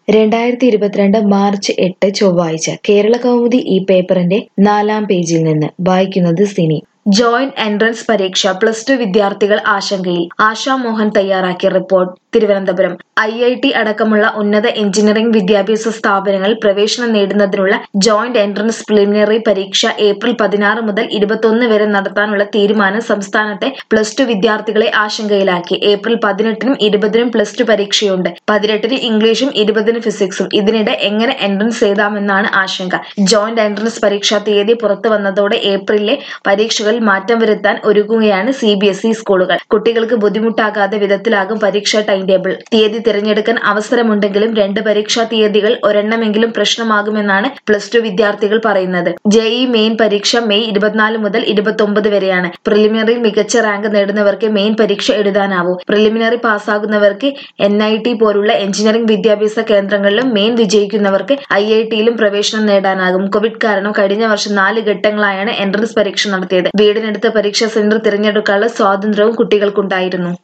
രണ്ടായിരത്തി ഇരുപത്തിരണ്ട് മാർച്ച് എട്ട് ചൊവ്വാഴ്ച കേരള കൗമുദി ഈ പേപ്പറിന്റെ നാലാം പേജിൽ നിന്ന് വായിക്കുന്നത് സിനി ജോയിന്റ് എൻട്രൻസ് പരീക്ഷ പ്ലസ് ടു വിദ്യാർത്ഥികൾ ആശങ്കയിൽ ആശാ മോഹൻ തയ്യാറാക്കിയ report Thiruvananthapuram I I T അടക്കമുള്ള ഉന്നത എഞ്ചിനീയറിംഗ് വിദ്യാഭ്യാസ സ്ഥാപനങ്ങളിൽ പ്രവേശനം നേടുന്നതിനുള്ള ജോയിന്റ് എൻട്രൻസ് പ്രിലിമിനറി പരീക്ഷ ഏപ്രിൽ പതിനാറ് മുതൽ ഇരുപത്തൊന്ന് വരെ നടത്താനുള്ള തീരുമാനം സംസ്ഥാനത്തെ പ്ലസ് ടു വിദ്യാർത്ഥികളെ ആശങ്കയിലാക്കി ഏപ്രിൽ പതിനെട്ടിനും ഇരുപതിനും പ്ലസ് ടു പരീക്ഷയുണ്ട് പതിനെട്ടിന് ഇംഗ്ലീഷും ഇരുപതിന് ഫിസിക്സും ഇതിനിടെ എങ്ങനെ എൻട്രൻസ് എഴുതാമെന്നാണ് ആശങ്ക ജോയിന്റ് എൻട്രൻസ് പരീക്ഷാ തീയതി പുറത്തു വന്നതോടെ ഏപ്രിലിലെ പരീക്ഷകളിൽ മാറ്റം വരുത്താൻ ഒരുങ്ങുകയാണ് സി ബി എസ് ഇ സ്കൂളുകൾ കുട്ടികൾക്ക് ബുദ്ധിമുട്ടാകാത്ത വിധത്തിലാകും പരീക്ഷാ ടൈം ടേബിൾ തീയതി തിരഞ്ഞെടുക്കാൻ അവസരമുണ്ടെങ്കിലും രണ്ട് പരീക്ഷാ തീയതികൾ ഒരെണ്ണമെങ്കിലും പ്രശ്നമാകുമെന്നാണ് പ്ലസ് ടു വിദ്യാർത്ഥികൾ പറയുന്നത് ജെഇ മെയിൻ പരീക്ഷ മെയ് ഇരുപത്തിനാല് മുതൽ ഇരുപത്തൊമ്പത് വരെയാണ് പ്രിലിമിനറിയിൽ മികച്ച റാങ്ക് നേടുന്നവർക്ക് മെയിൻ പരീക്ഷ എഴുതാനാവൂ പ്രിലിമിനറി പാസ്സാകുന്നവർക്ക് എൻ ഐ ടി പോലുള്ള എഞ്ചിനീയറിംഗ് വിദ്യാഭ്യാസ കേന്ദ്രങ്ങളിലും മെയിൻ വിജയിക്കുന്നവർക്ക് ഐ ഐ ടിയിലും പ്രവേശനം നേടാനാകും കോവിഡ് കാരണം കഴിഞ്ഞ വർഷം നാല് ഘട്ടങ്ങളായാണ് എൻട്രൻസ് പരീക്ഷ നടത്തിയത് വീടിനടുത്ത് പരീക്ഷാ സെന്റർ തിരഞ്ഞെടുക്കാനുള്ള സ്വാതന്ത്ര്യവും കുട്ടികൾക്കുണ്ടായിരുന്നു